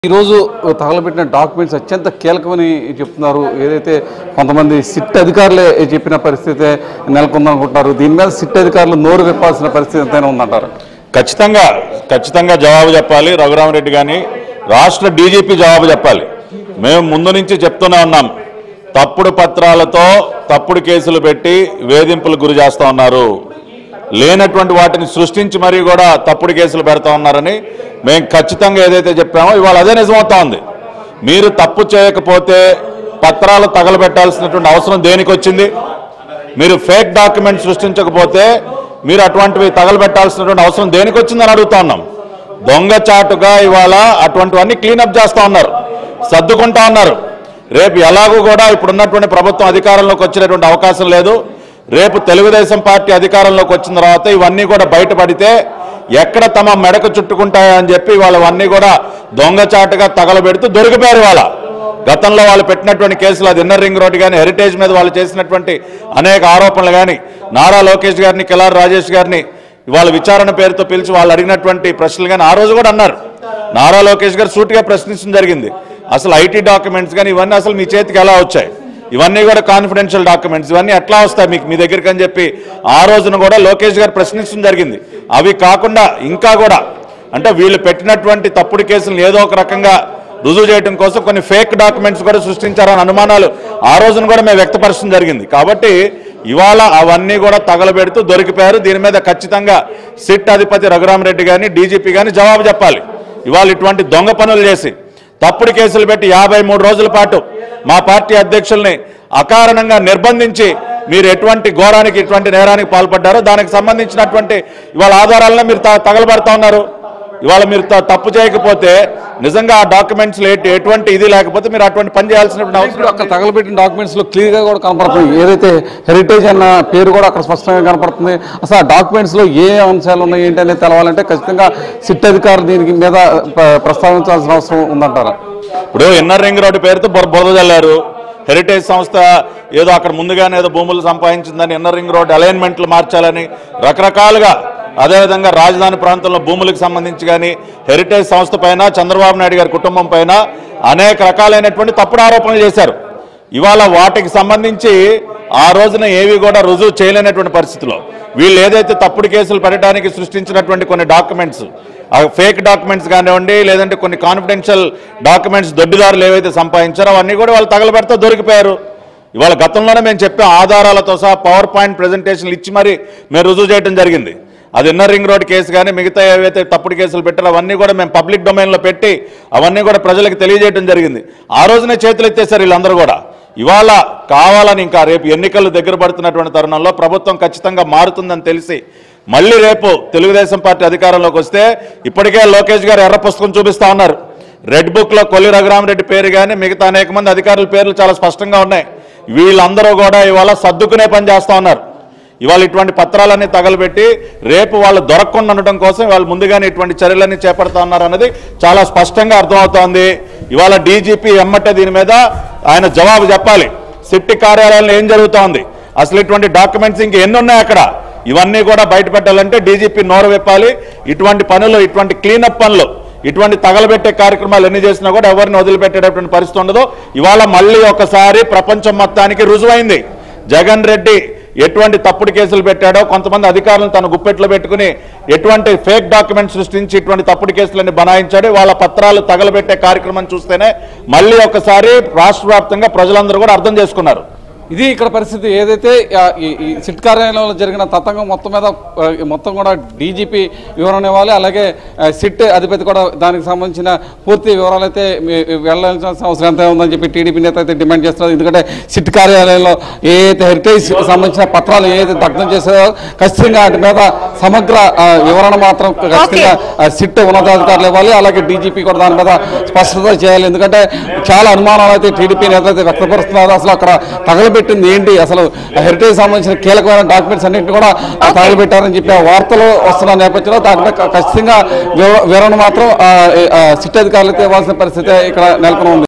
ఈరోజు తగలబెట్టిన డాక్యుమెంట్స్ అత్యంత కీలకమని చెప్తున్నారు ఏదైతే కొంతమంది సిట్ అధికారులే చెప్పిన పరిస్థితి నెలకొందనుకుంటున్నారు దీని మీద సిట్ అధికారులు నోరు విప్పాల్సిన పరిస్థితి ఎంతైనా ఉందంటారు ఖచ్చితంగా ఖచ్చితంగా జవాబు చెప్పాలి రఘురామరెడ్డి కానీ రాష్ట్ర డీజీపీ జవాబు చెప్పాలి మేము ముందు నుంచి చెప్తూనే ఉన్నాం తప్పుడు పత్రాలతో తప్పుడు కేసులు పెట్టి వేధింపులు గురి చేస్తూ ఉన్నారు లేనటువంటి వాటిని సృష్టించి మరీ కూడా తప్పుడు కేసులు పెడతా ఉన్నారని మేము ఖచ్చితంగా ఏదైతే చెప్పామో ఇవాళ అదే నిజమవుతా ఉంది మీరు తప్పు చేయకపోతే పత్రాలు తగలబెట్టాల్సినటువంటి అవసరం దేనికి వచ్చింది మీరు ఫేక్ డాక్యుమెంట్ సృష్టించకపోతే మీరు అటువంటివి తగలబెట్టాల్సినటువంటి అవసరం దేనికి వచ్చిందని అడుగుతా ఉన్నాం దొంగచాటుగా ఇవాళ అటువంటివన్నీ క్లీనప్ చేస్తా ఉన్నారు సర్దుకుంటా ఉన్నారు రేపు ఎలాగూ కూడా ఇప్పుడున్నటువంటి ప్రభుత్వం అధికారంలోకి వచ్చినటువంటి అవకాశం లేదు రేపు తెలుగుదేశం పార్టీ అధికారంలోకి వచ్చిన తర్వాత ఇవన్నీ కూడా బయటపడితే ఎక్కడ తమ మెడకు చుట్టుకుంటాయని చెప్పి వాళ్ళవన్నీ కూడా దొంగచాటుగా తగలబెడుతూ దొరికిపోయారు వాళ్ళ గతంలో వాళ్ళు పెట్టినటువంటి కేసులు అది ఇన్నర్ రింగ్ రోడ్ కానీ హెరిటేజ్ మీద వాళ్ళు చేసినటువంటి అనేక ఆరోపణలు కానీ నారా లోకేష్ గారిని కిలార్ రాజేష్ గారిని వాళ్ళ విచారణ పేరుతో పిలిచి వాళ్ళు అడిగినటువంటి ప్రశ్నలు కానీ ఆ రోజు కూడా అన్నారు నారా లోకేష్ గారు సూటిగా ప్రశ్నించడం జరిగింది అసలు ఐటీ డాక్యుమెంట్స్ కానీ ఇవన్నీ అసలు మీ చేతికి ఎలా వచ్చాయి ఇవన్నీ కూడా కాన్ఫిడెన్షియల్ డాక్యుమెంట్స్ ఇవన్నీ ఎట్లా వస్తాయి మీకు మీ దగ్గరికి అని చెప్పి ఆ రోజున కూడా లోకేష్ గారు ప్రశ్నించడం జరిగింది అవి కాకుండా ఇంకా కూడా అంటే వీళ్ళు పెట్టినటువంటి తప్పుడు కేసులను ఏదో ఒక రకంగా రుజువు చేయడం కోసం కొన్ని ఫేక్ డాక్యుమెంట్స్ కూడా సృష్టించారని అనుమానాలు ఆ రోజున కూడా మేము వ్యక్తపరచడం జరిగింది కాబట్టి ఇవాళ అవన్నీ కూడా తగలబెడుతూ దొరికిపోయారు దీని మీద ఖచ్చితంగా సిట్ అధిపతి రఘురామరెడ్డి కానీ డీజీపీ కానీ జవాబు చెప్పాలి ఇవాళ ఇటువంటి దొంగ పనులు చేసి తప్పుడు కేసులు పెట్టి యాభై మూడు రోజుల పాటు మా పార్టీ అధ్యక్షుల్ని అకారణంగా నిర్బంధించి మీరు ఎటువంటి ఘోరానికి ఇటువంటి నేరానికి పాల్పడ్డారో దానికి సంబంధించినటువంటి ఇవాళ ఆధారాలను మీరు త- తగలబెడతా ఉన్నారు ఇవాళ మీరు త- తప్పు చేయకపోతే నిజంగా ఆ డాక్యుమెంట్స్ ఎటువంటి ఇది లేకపోతే మీరు అటువంటి పని చేయాల్సినటువంటి అవసరం ఇప్పుడు అక్కడ తగలబెట్టిన డాక్యుమెంట్స్ లో క్లియర్ గా కూడా కనపడుతుంది ఏదైతే హెరిటేజ్ అన్న పేరు కూడా అక్కడ స్పష్టంగా కనపడుతుంది అసలు ఆ డాక్యుమెంట్స్ లో ఏ అంశాలు ఉన్నాయి ఏంటి అనేది తెలవాలంటే ఖచ్చితంగా సిట్ అధికారులు దీనికి మీద ప్ర- ప్రస్తావించాల్సిన అవసరం ఉందంటారా ఇప్పుడు ఇన్నర్ రింగ్ రోడ్డు పేరుతో బుర బురద చల్లారు హెరిటేజ్ సంస్థ ఏదో అక్కడ ముందుగానే ఏదో భూములు సంపాదించిందని ఇన్నర్ రింగ్ రోడ్ అలైన్మెంట్లు మార్చాలని రకరకాలుగా అదేవిధంగా రాజధాని ప్రాంతంలో భూములకు సంబంధించి కానీ హెరిటేజ్ సంస్థ పైన చంద్రబాబు నాయుడు గారి కుటుంబం పైన అనేక రకాలైనటువంటి తప్పుడు ఆరోపణలు చేశారు ఇవాళ వాటికి సంబంధించి ఆ రోజున ఏవి కూడా రుజువు చేయలేనటువంటి పరిస్థితిలో వీళ్ళు ఏదైతే తప్పుడు కేసులు పెట్టడానికి సృష్టించినటువంటి కొన్ని డాక్యుమెంట్స్ ఆ ఫేక్ డాక్యుమెంట్స్ కానివ్వండి లేదంటే కొన్ని కాన్ఫిడెన్షియల్ డాక్యుమెంట్స్ దొడ్డిదారులు ఏవైతే సంపాదించారో అవన్నీ కూడా వాళ్ళు తగలబెడతా దొరికిపోయారు ఇవాళ గతంలోనే మేము చెప్పే ఆధారాలతో సహా పవర్ పాయింట్ ప్రజెంటేషన్లు ఇచ్చి మరి మేము రుజువు చేయడం జరిగింది అది ఇన్నర్ రింగ్ రోడ్ కేసు కానీ మిగతా ఏవైతే తప్పుడు కేసులు పెట్టారో అవన్నీ కూడా మేము పబ్లిక్ డొమైన్లో పెట్టి అవన్నీ కూడా ప్రజలకు తెలియజేయడం జరిగింది ఆ రోజునే చేతులు ఎత్తేసారు వీళ్ళందరూ కూడా ఇవాళ కావాలని ఇంకా రేపు ఎన్నికలు దగ్గర పడుతున్నటువంటి తరుణంలో ప్రభుత్వం ఖచ్చితంగా మారుతుందని తెలిసి మళ్ళీ రేపు తెలుగుదేశం పార్టీ అధికారంలోకి వస్తే ఇప్పటికే లోకేష్ గారు ఎర్ర పుస్తకం చూపిస్తా ఉన్నారు రెడ్ బుక్ లో కొల్లి రఘురామరెడ్డి పేరు కానీ మిగతా అనేక మంది అధికారుల పేర్లు చాలా స్పష్టంగా ఉన్నాయి వీళ్ళందరూ కూడా ఇవాళ సర్దుకునే పని చేస్తా ఉన్నారు ఇవాళ ఇటువంటి పత్రాలన్నీ తగలబెట్టి రేపు వాళ్ళు దొరకకుండా ఉండటం కోసం వాళ్ళు ముందుగానే ఇటువంటి చర్యలన్నీ చేపడతా ఉన్నారు అన్నది చాలా స్పష్టంగా అర్థమవుతోంది ఇవాళ డీజీపీ ఎమ్మటే దీని మీద ఆయన జవాబు చెప్పాలి సిట్టి కార్యాలయంలో ఏం జరుగుతోంది అసలు ఇటువంటి డాక్యుమెంట్స్ ఇంక ఎన్ని ఉన్నాయి అక్కడ ఇవన్నీ కూడా బయట పెట్టాలంటే డీజీపీ నోరు విప్పాలి ఇటువంటి పనులు ఇటువంటి క్లీనప్ పనులు ఇటువంటి తగలబెట్టే కార్యక్రమాలు ఎన్ని చేసినా కూడా ఎవరిని వదిలిపెట్టేటటువంటి పరిస్థితి ఉండదు ఇవాళ మళ్ళీ ఒకసారి ప్రపంచం మొత్తానికి రుజువైంది జగన్ రెడ్డి ఎటువంటి తప్పుడు కేసులు పెట్టాడో కొంతమంది అధికారులను తన గుప్పెట్లో పెట్టుకుని ఎటువంటి ఫేక్ డాక్యుమెంట్స్ సృష్టించి ఇటువంటి తప్పుడు కేసులన్నీ బనాయించాడు వాళ్ళ పత్రాలు తగలబెట్టే కార్యక్రమం చూస్తేనే మళ్ళీ ఒకసారి రాష్ట్ర వ్యాప్తంగా ప్రజలందరూ కూడా అర్థం చేసుకున్నారు ఇది ఇక్కడ పరిస్థితి ఏదైతే ఆ, ఈ ఈ సిట్ కార్యాలయంలో జరిగిన తతంగం మొత్తం మీద ఆ, మొత్తం కూడా డీజీపీ వివరణ ఇవ్వాలి అలాగే ఆ, సిట్ అధిపతి కూడా దానికి సంబంధించిన పూర్తి వివరాలు అయితే మీ- వెళ్ళాల్సిన అవసరం ఎంత ఉందని చెప్పి టీడీపీ నేత అయితే డిమాండ్ చేస్తున్నారు ఎందుకంటే సిట్ కార్యాలయంలో ఏ అయితే హెరిటేజ్ సంబంధించిన పత్రాలు ఏదైతే దగ్ధం చేశారో ఖచ్చితంగా వాటి మీద సమగ్ర ఆ, వివరణ మాత్రం ఖచ్చితంగా ఆ, సిట్ ఉన్నతాధికారులు ఇవ్వాలి అలాగే డీజీపీ కూడా దాని మీద స్పష్టత చేయాలి ఎందుకంటే చాలా అనుమానాలు అయితే టీడీపీ నేత అయితే వ్యక్తపరుస్తున్నారు అసలు అక్కడ తగలబెట్టింది ఏంటి అసలు హెరిటేజ్ సంబంధించిన కీలకమైన డాక్యుమెంట్స్ అన్నింటినీ కూడా తగలబెట్టారని చెప్పి ఆ వార్తలు వస్తున్న నేపథ్యంలో దానిపై ఖచ్చితంగా వివ- వివరణ మాత్రం ఆ, ఆ, సిట్ అధికారులు అయితే ఇవ్వాల్సిన పరిస్థితి ఇక్కడ నెలకొని ఉంది